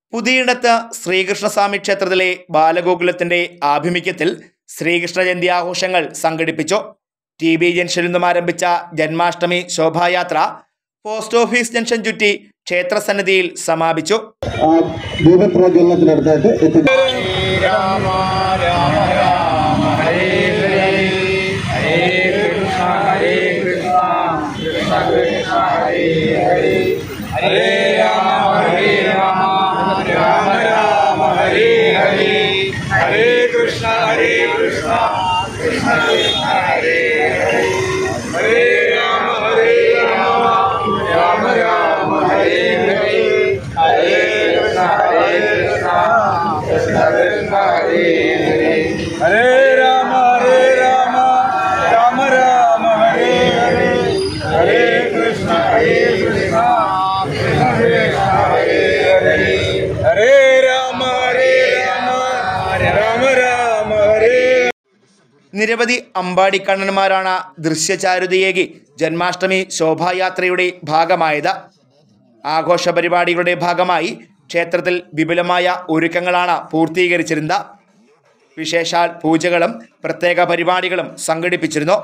പുതിയിടത്ത് ശ്രീകൃഷ്ണസ്വാമി ക്ഷേത്രത്തിലെ ബാലഗോകുലത്തിന്റെ ആഭിമുഖ്യത്തിൽ ശ്രീകൃഷ്ണ ജയന്തി ആഘോഷങ്ങൾ സംഘടിപ്പിച്ചു ടി ബി ജംഗ്ഷനിൽ നിന്നും ആരംഭിച്ച ജന്മാഷ്ടമി ശോഭായാത്ര പോസ്റ്റ് ഓഫീസ് ജംഗ്ഷൻ ചുറ്റി ക്ഷേത്രസന്നിധിയിൽ സമാപിച്ചു ആ ദീപപ്രജ്വലനത്തിനടുത്തായിട്ട് എത്തി ഹരേ രാമ ഹരേ രാമ രാമ രാമ ഹരേ ഹരേ ഹരേ കൃഷ്ണ ഹരേ കൃഷ്ണ കൃഷ്ണ കൃഷ്ണ ഹരേ ഹരേ ഹരേ രാമ ഹരേ രാമ രാമ രാമ ഹരേ നിരവധി അമ്പാടിക്കണ്ണന്മാരാണ് ദൃശ്യചാരുതയേകി ജന്മാഷ്ടമി ശോഭായാത്രയുടെ ഭാഗമായത് ആഘോഷ പരിപാടികളുടെ ഭാഗമായി ക്ഷേത്രത്തിൽ വിപുലമായ ഒരുക്കങ്ങളാണ് പൂർത്തീകരിച്ചിരുന്നത് വിശേഷാൽ പൂജകളും പ്രത്യേക പരിപാടികളും സംഘടിപ്പിച്ചിരുന്നു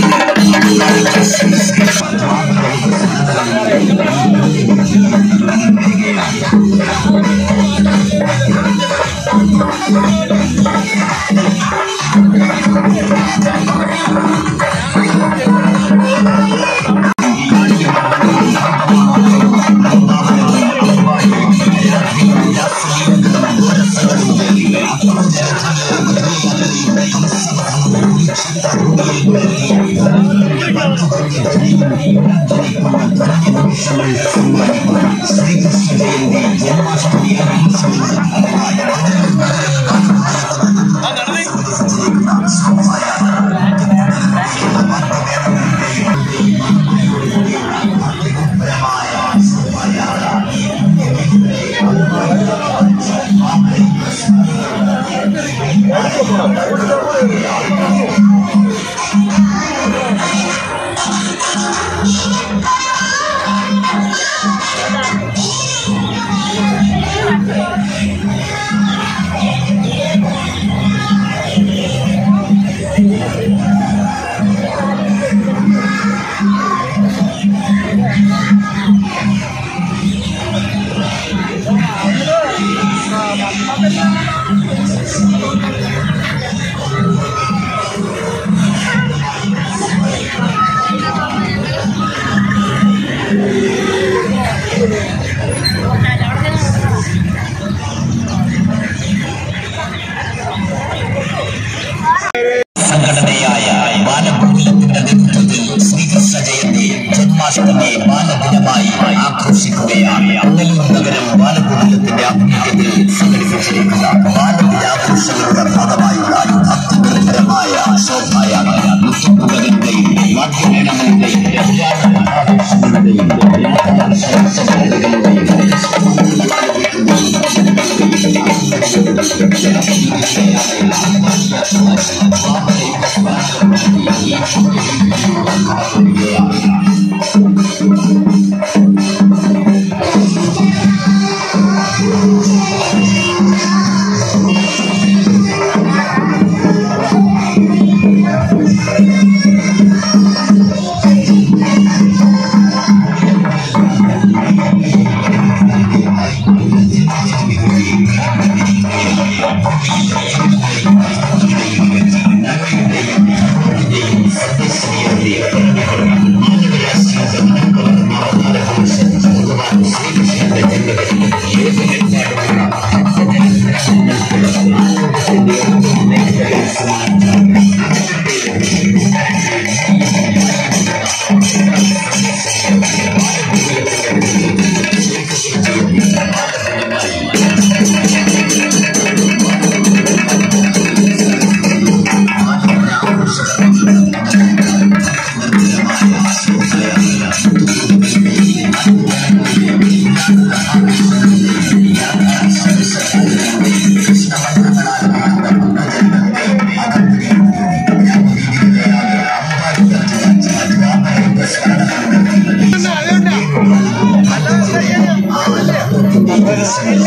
സംഘടനയായ ബാലഗോകുലത്തിന്റെ നേതൃത്വത്തിൽ ശ്രീകൃഷ്ണ ജയന്തി ജന്മാഷ്ടമി ബാലദിനമായി ആഘോഷിക്കുകയാണ് പുനലൂർ നഗരം ബാലഗോകുലത്തിന്റെ ആഭിമുഖ്യത്തിൽ സംഘടിപ്പിച്ചിരിക്കുന്ന ബാലദിനാഘോഷങ്ങളുടെ ഭാഗമായുള്ള ഭക്തിപരമായ ശോഭായാത്ര മുത്തുകുകളുടെയും വാദ്യമേളങ്ങളുടെയും ആഘോഷങ്ങളുടെയും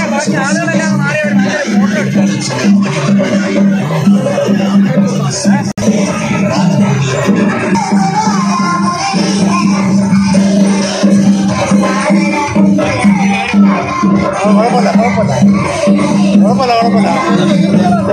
ബാക്കി ആളുകളെല്ലാം മാറി ഒരു നല്ലൊരു ഫോട്ടോ എടുത്തു കുഴപ്പമില്ല കുഴപ്പമില്ല കുഴപ്പമില്ല കുഴപ്പമില്ല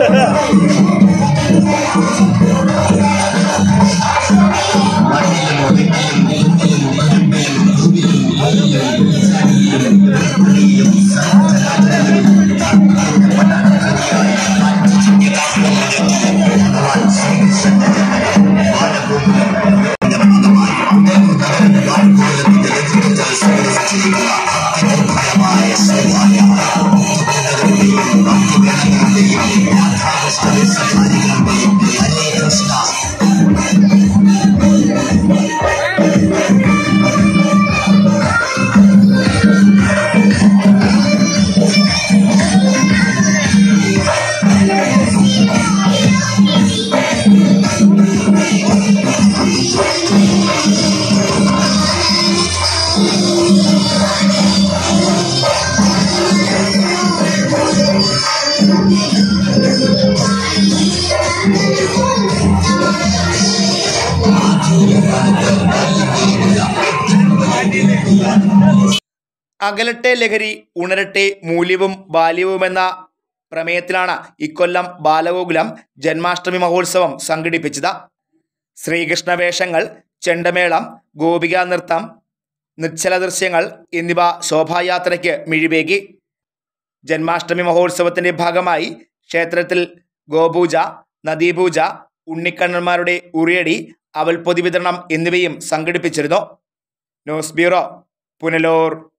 അകലട്ടെ ലഹരി ഉണരട്ടെ മൂല്യവും ബാല്യവുമെന്ന പ്രമേയത്തിലാണ് ഇക്കൊല്ലം ബാലഗോകുലം ജന്മാഷ്ടമി മഹോത്സവം സംഘടിപ്പിച്ചത് ശ്രീകൃഷ്ണ വേഷങ്ങൾ ചെണ്ടമേളം ഗോപികാ നൃത്തം നിശ്ചല ദൃശ്യങ്ങൾ എന്നിവ ശോഭായാത്രയ്ക്ക് മിഴിവേകി ജന്മാഷ്ടമി മഹോത്സവത്തിന്റെ ഭാഗമായി ക്ഷേത്രത്തിൽ ഗോപൂജ നദീപൂജ ഉണ്ണിക്കണ്ണന്മാരുടെ ഉറിയടി അവൽപ്പൊതി വിതരണം എന്നിവയും സംഘടിപ്പിച്ചിരുന്നു ന്യൂസ് ബ്യൂറോ പുനലൂർ